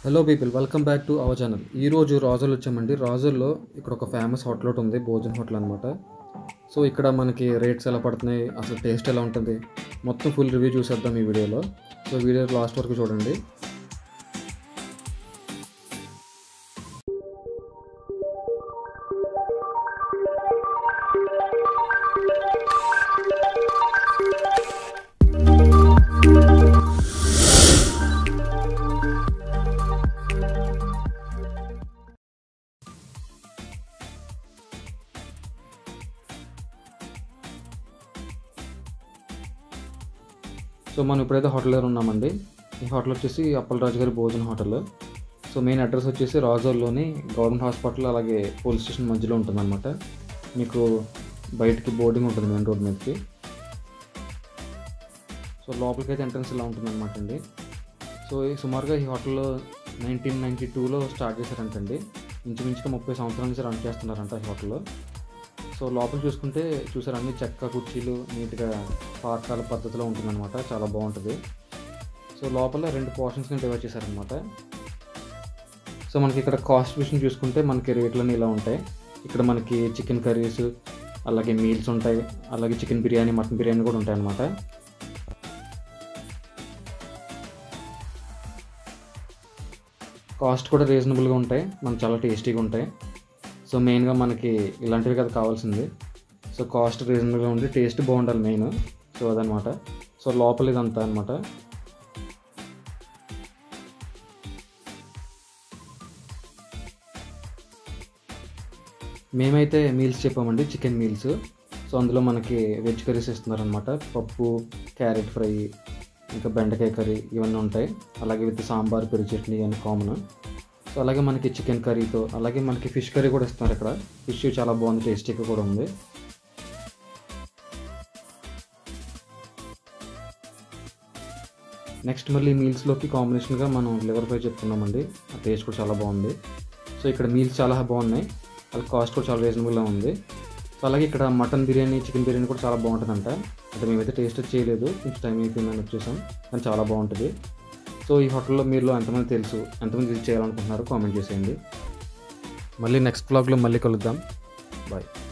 hello people welcome back to our channel ఈరోజు రాజులు వచ్చామండి రాజుల్లో ఇక్కడ ఒక ఫేమస్ హోటల్ ఒకటి ఉంది భోజన్ హోటల్ అనమాట సో ఇక్కడ మనకి రేట్స్ ఎలా పడుతున్నాయి అసలు టేస్ట్ ఎలా ఉంటుంది మొత్తం ఫుల్ రివ్యూ చూసేద్దాం ఈ వీడియోలో సో వీడియో లాస్ట్ వరకు చూడండి సో మనం ఇప్పుడైతే హోటల్ దగ్గర ఉన్నామండి ఈ హోటల్ వచ్చేసి అప్పలరాజు గారి భోజన హోటల్ సో మెయిన్ అడ్రస్ వచ్చేసి రాజోల్లోని గవర్నమెంట్ హాస్పిటల్ అలాగే పోలీస్ స్టేషన్ మధ్యలో ఉంటుందన్నమాట మీకు బయటికి బోర్డింగ్ ఉంటుంది మెయిన్ రోడ్ మీదకి సో లోపలికి అయితే ఎంట్రన్స్ ఇలా ఉంటుందన్నమాట అండి సో ఈ సుమారుగా ఈ హోటల్ నైన్టీన్ నైంటీ టూలో స్టార్ట్ చేశారంటండి ఇంచుమించుగా ముప్పై సంవత్సరాల నుంచి రన్ చేస్తున్నారంట ఈ హోటల్లో సో లోపల చూసుకుంటే చూసారు అన్ని చెక్క కుర్చీలు నీట్గా పాకాల పద్ధతిలో ఉంటుందన్నమాట చాలా బాగుంటుంది సో లోపల రెండు పోర్షన్స్ కింద డివైడ్ చేశారనమాట సో మనకి ఇక్కడ కాస్ట్ విషయం చూసుకుంటే మనకి రేట్లన్నీ ఇలా ఉంటాయి ఇక్కడ మనకి చికెన్ కర్రీస్ అలాగే మీల్స్ ఉంటాయి అలాగే చికెన్ బిర్యానీ మటన్ బిర్యానీ కూడా ఉంటాయి అన్నమాట కాస్ట్ కూడా రీజనబుల్గా ఉంటాయి మనకు చాలా టేస్టీగా ఉంటాయి సో మెయిన్గా మనకి ఇలాంటివి కదా కావాల్సింది సో కాస్ట్ రీజనబుల్గా ఉండి టేస్ట్ బాగుండాలి మెయిన్ సో అదనమాట సో లోపల ఇదంతా అనమాట మేమైతే మీల్స్ చెప్పామండి చికెన్ మీల్స్ సో అందులో మనకి వెజ్ కర్రీస్ ఇస్తున్నారనమాట పప్పు క్యారెట్ ఫ్రై ఇంకా బెండకాయ కర్రీ ఇవన్నీ ఉంటాయి అలాగే విత్ సాంబార్ పెరుగు చట్నీ అని కామన్ సో అలాగే మనకి చికెన్ కర్రీతో అలాగే మనకి ఫిష్ కర్రీ కూడా ఇస్తున్నారు ఇక్కడ ఫిష్ చాలా బాగుంది టేస్టీగా కూడా ఉంది నెక్స్ట్ మళ్ళీ మీల్స్లోకి కాంబినేషన్గా మనం లివర్ ఫ్రై చెప్తున్నామండి ఆ టేస్ట్ కూడా చాలా బాగుంది సో ఇక్కడ మీల్స్ చాలా బాగున్నాయి అలాగే కాస్ట్ కూడా చాలా రీజనబుల్గా ఉంది సో అలాగే ఇక్కడ మటన్ బిర్యానీ చికెన్ బిర్యానీ కూడా చాలా బాగుంటుందంట అంటే మేమైతే టేస్ట్ చేయలేదు కొంచెం టైం అయిపోయిందని వచ్చేసాం కానీ చాలా బాగుంటుంది సో ఈ హోటల్లో మీరు ఎంతమంది తెలుసు ఎంతమంది విజిట్ చేయాలనుకుంటున్నారో కామెంట్ చేసేయండి మళ్ళీ నెక్స్ట్ బ్లాగ్లో మళ్ళీ కలుద్దాం బాయ్